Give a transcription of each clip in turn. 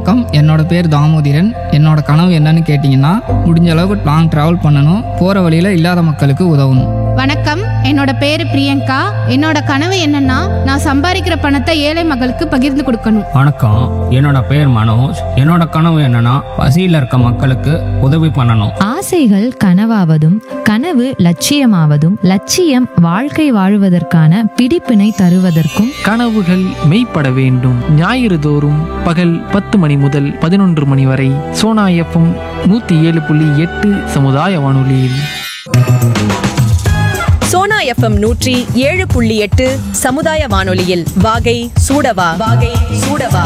வணக்கம் என்னோட பேர் தாமோதிரன் என்னோட கனவு என்னன்னு கேட்டிங்கன்னா முடிஞ்ச அளவுக்கு லாங் ட்ராவல் பண்ணணும் போகிற வழியில் இல்லாத மக்களுக்கு உதவணும் வணக்கம் என்னோட பேரு பிரியங்கா என்னோட கனவு என்னன்னா நான் சம்பாதிக்கிற பணத்தை ஏழை மக்களுக்கு பகிர்ந்து கொடுக்கணும் வணக்கம் என்னோட பேர் மனோஜ் என்னோட கனவு என்னன்னா பசியில் இருக்க மக்களுக்கு உதவி பண்ணணும் ஆசைகள் கனவாவதும் கனவு லட்சியமாவதும் லட்சியம் வாழ்க்கை வாழுவதற்கான பிடிப்பினை தருவதற்கும் கனவுகள் மெய்ப்பட வேண்டும் ஞாயிறு தோறும் பகல் பத்து மணி முதல் பதினொன்று மணி வரை சோனா எஃப்எம் நூற்றி ஏழு புள்ளி எட்டு சமுதாய வானொலியில் சோனா எஃப்எம் நூற்றி ஏழு புள்ளி எட்டு சமுதாய வானொலியில் வாகை சூடவா வாகை சூடவா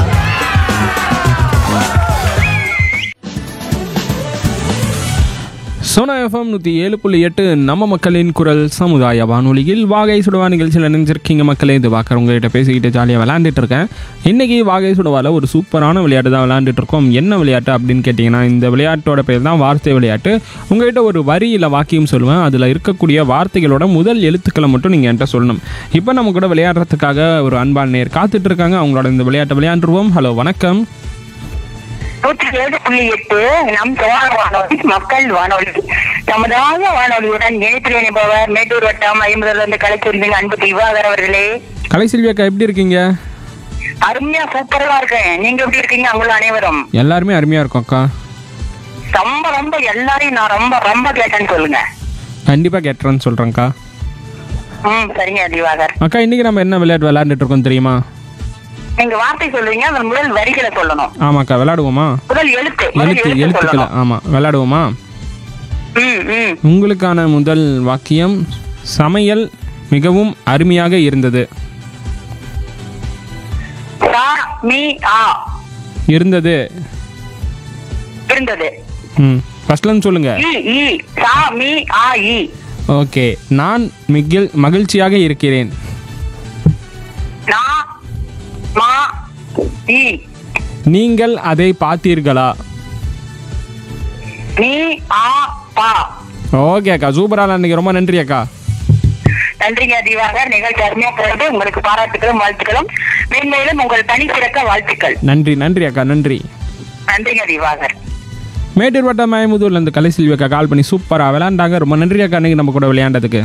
சோனா எஃப்எம் நூற்றி ஏழு புள்ளி எட்டு நம்ம மக்களின் குரல் சமுதாய வானொலியில் வாகை சுடவா நிகழ்ச்சியில் நினைஞ்சிருக்கீங்க மக்களே இது பார்க்குற உங்ககிட்ட பேசிக்கிட்டு ஜாலியாக விளையாண்டுட்டு இருக்கேன் இன்றைக்கி வாகை சுடவாவில் ஒரு சூப்பரான விளையாட்டு தான் விளையாண்டுட்டு இருக்கோம் என்ன விளையாட்டு அப்படின்னு கேட்டிங்கன்னா இந்த விளையாட்டோட பேர் தான் வார்த்தை விளையாட்டு உங்ககிட்ட ஒரு வரி இல்லை வாக்கியம் சொல்லுவேன் அதில் இருக்கக்கூடிய வார்த்தைகளோட முதல் எழுத்துக்களை மட்டும் நீங்கள் என்கிட்ட சொல்லணும் இப்போ நம்ம கூட விளையாடுறதுக்காக ஒரு அன்பான நேர் காத்துட்டு இருக்காங்க அவங்களோட இந்த விளையாட்டை விளையாண்டுருவோம் ஹலோ வணக்கம் நூற்றி ஏழு புள்ளி எட்டு நம் சோழ வானொலி மக்கள் வானொலி சமுதாய வானொலியுடன் இணைப்பில் இணைப்பவர் மேட்டூர் வட்டம் ஐம்பதுல இருந்து கலைச்சொல்லிங்க அன்பு திவாகர் அவர்களே கலைசெல்வி அக்கா எப்படி இருக்கீங்க அருமையா சூப்பரா இருக்கேன் நீங்க எப்படி இருக்கீங்க அவங்களும் அனைவரும் எல்லாருமே அருமையாக இருக்கும் அக்கா ரொம்ப ரொம்ப எல்லாரையும் நான் ரொம்ப ரொம்ப கேட்டேன்னு சொல்லுங்க கண்டிப்பாக கேட்டுறேன்னு சொல்கிறேங்க்கா ம் சரிங்க திவாகர் அக்கா இன்னைக்கு நம்ம என்ன விளையாட்டு விளையாண்டுட்டு இருக்கோம் தெரியுமா நீங்க வார்த்தை சொல்லுவீங்க அதன் முதல் வரிகளை சொல்லணும் ஆமாக்கா விளையாடுவோமா முதல் எழுத்து முதல் எழுத்து எழுத்து எழுத்துக்களை சொல்லணும் ஆமாம் விளையாடுவோமா ம் ம் உங்களுக்கான முதல் வாக்கியம் சமையல் மிகவும் அருமையாக இருந்தது சா மீ ஆ இருந்தது இருந்தது ம் ஃபர்ஸ்ட்லன்னு சொல்லுங்க இ இ சா மீ ஆ இ ஓகே நான் மிகில் மகிழ்ச்சியாக இருக்கிறேன் நா மா இ நீங்கள் அதை பார்த்தீர்களா நீ ஆ பா ஓகே அக்கா சூப்பராக அன்னைக்கு ரொம்ப நன்றி அக்கா நன்றிங்க திவாகர் நிகழ்ச்சி அருமையா போறது உங்களுக்கு பாராட்டுகளும் வாழ்த்துக்களும் மென்மேலும் உங்கள் பணி சிறக்க வாழ்த்துக்கள் நன்றி நன்றி அக்கா நன்றி நன்றிங்க திவாகர் மேட்டூர் வட்டம் மயமுதூர்ல இருந்து கலைசெல்வி அக்கா கால் பண்ணி சூப்பராக விளையாண்டாங்க ரொம்ப நன்றி அக்கா அன்னைக்கு நம்ம கூட விளையாண்டதுக்கு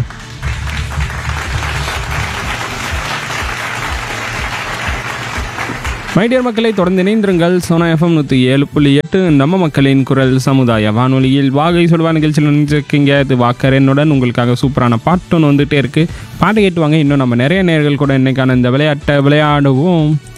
மைடியர் மக்களை தொடர்ந்து இணைந்திருங்கள் சோனா எஃப்எம் நூற்றி ஏழு புள்ளி எட்டு நம்ம மக்களின் குரல் சமுதாய வானொலியில் வாகை சொல்வா நிகழ்ச்சியில் நினைச்சிருக்கீங்க இது வாக்கர் என்னுடன் உங்களுக்காக சூப்பரான பாட்டு ஒன்று வந்துகிட்டே இருக்குது பாட்டு கேட்டு வாங்க இன்னும் நம்ம நிறைய நேர்கள் கூட இன்னைக்கான இந்த விளையாட்டை விளையாடுவோம்